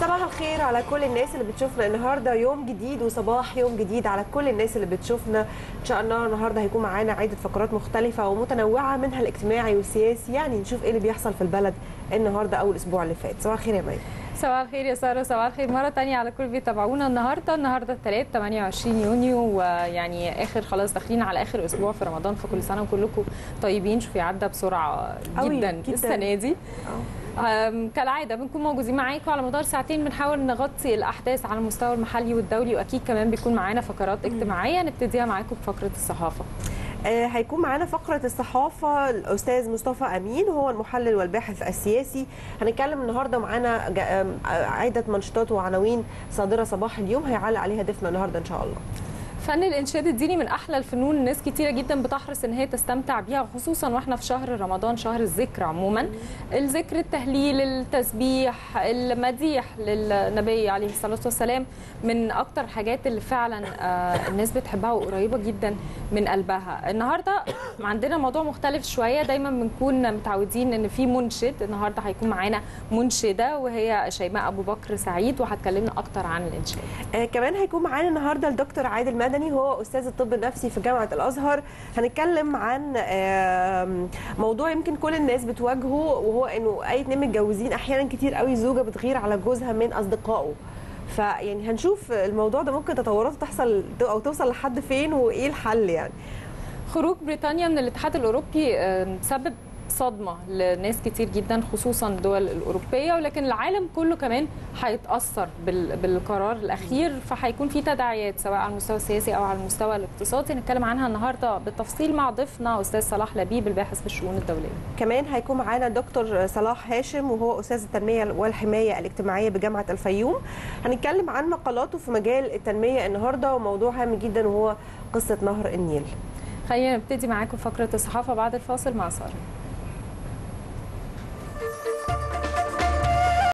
صباح الخير على كل الناس اللي بتشوفنا النهارده يوم جديد وصباح يوم جديد على كل الناس اللي بتشوفنا ان شاء الله النهارده هيكون معانا عده فقرات مختلفه ومتنوعه منها الاجتماعي والسياسي يعني نشوف ايه اللي بيحصل في البلد النهارده او الاسبوع اللي فات صباح الخير يا مي صباح الخير يا ساره صباح الخير مره تانية على كل بيتابعونا النهارده النهارده الثلاث 28 يونيو ويعني اخر خلاص داخلين على اخر اسبوع في رمضان فكل سنه وكلكم طيبين شوفي عدى بسرعه أوي، جدا, جداً. السنه دي أم، كالعاده بنكون موجودين معاكم على مدار ساعتين بنحاول نغطي الاحداث على المستوى المحلي والدولي واكيد كمان بيكون معانا فقرات اجتماعيه نبتديها معاكم بفقره الصحافه آه، هيكون معانا فقرة الصحافة الأستاذ مصطفى أمين هو المحلل والباحث السياسي هنتكلم النهاردة معانا جا- آم، آه، عدة منشطات وعناوين صادرة صباح اليوم هيعلق عليها ضيفنا النهاردة إن شاء الله فن الانشاد الديني من احلى الفنون ناس كتيره جدا بتحرص ان هي تستمتع بيها خصوصا واحنا في شهر رمضان شهر الذكر عموما الذكر التهليل التسبيح المديح للنبي عليه الصلاه والسلام من اكتر الحاجات اللي فعلا آه، الناس بتحبها وقريبه جدا من قلبها النهارده عندنا موضوع مختلف شويه دايما بنكون متعودين ان في منشد النهارده هيكون معانا منشده وهي شيماء ابو بكر سعيد وهتكلمنا اكتر عن الانشاد آه كمان هيكون معانا النهارده الدكتور عادل مدني هو استاذ الطب النفسي في جامعه الازهر هنتكلم عن آم، موضوع يمكن كل الناس بتواجهه وهو انه اي اتنين متجوزين احيانا كتير قوي زوجه بتغير على جوزها من اصدقائه فيعني هنشوف الموضوع ده ممكن تطوراته تحصل او توصل لحد فين وايه الحل يعني خروج بريطانيا من الاتحاد الاوروبي آه، سبب صدمه لناس كتير جدا خصوصا الدول الاوروبيه ولكن العالم كله كمان هيتاثر بال- بالقرار الاخير فهيكون في تداعيات سواء على المستوى السياسي او على المستوى الاقتصادي نتكلم عنها النهارده بالتفصيل مع ضيفنا استاذ صلاح لبيب الباحث في الشؤون الدوليه كمان هيكون معانا دكتور صلاح هاشم وهو استاذ التنميه والحمايه الاجتماعيه بجامعه الفيوم هنتكلم عن مقالاته في مجال التنميه النهارده وموضوع هام جدا وهو قصه نهر النيل خلينا نبتدي معاكم فقره الصحافه بعد الفاصل مع ساره